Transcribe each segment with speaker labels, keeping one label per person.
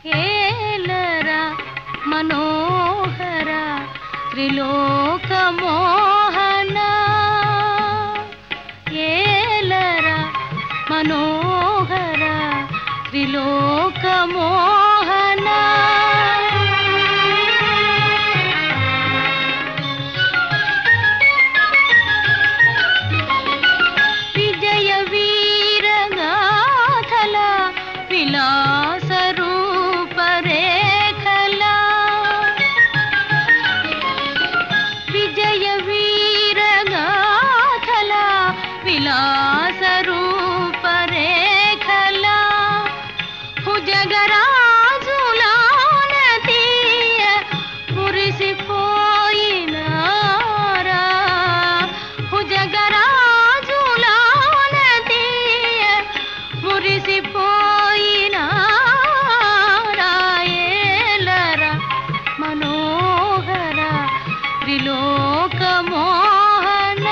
Speaker 1: ఏలరా మనోహర త్రిలోక మోహన ఏలరా మనోహర త్రిలోక మోహన విజయ వీరగాథల విలాస రూపరేఖల విజయ వీరగాథల విలాస రూపరేఖల భుజగరాజులాన తీయ మురిసిపోయినారా భుజగరాజులాన తీయ మురిసిపోయినారా ఏలరా మనోహర త్రిలోక మోహన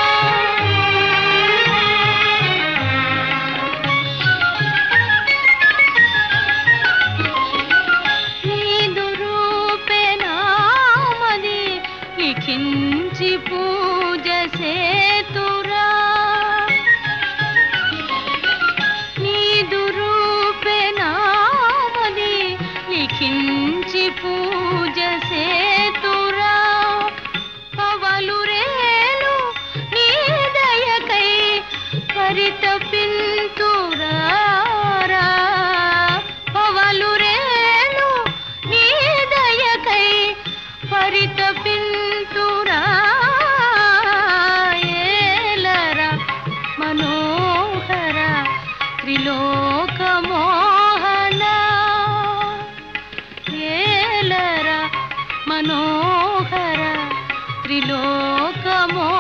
Speaker 1: నీదు రూపెనామది లిఖించి పూజ సేతురా నీదు రూపెనామది లిఖించి పూజ సేతురా పవలు రేలు నీ దయకై పరితపింతురారా పవలు రేలు నీ దయకై పరితపింతురా ఏలరా మనోహర త్రిలోక మోహన ఏలరా మనోహర త్రిలోక మోహన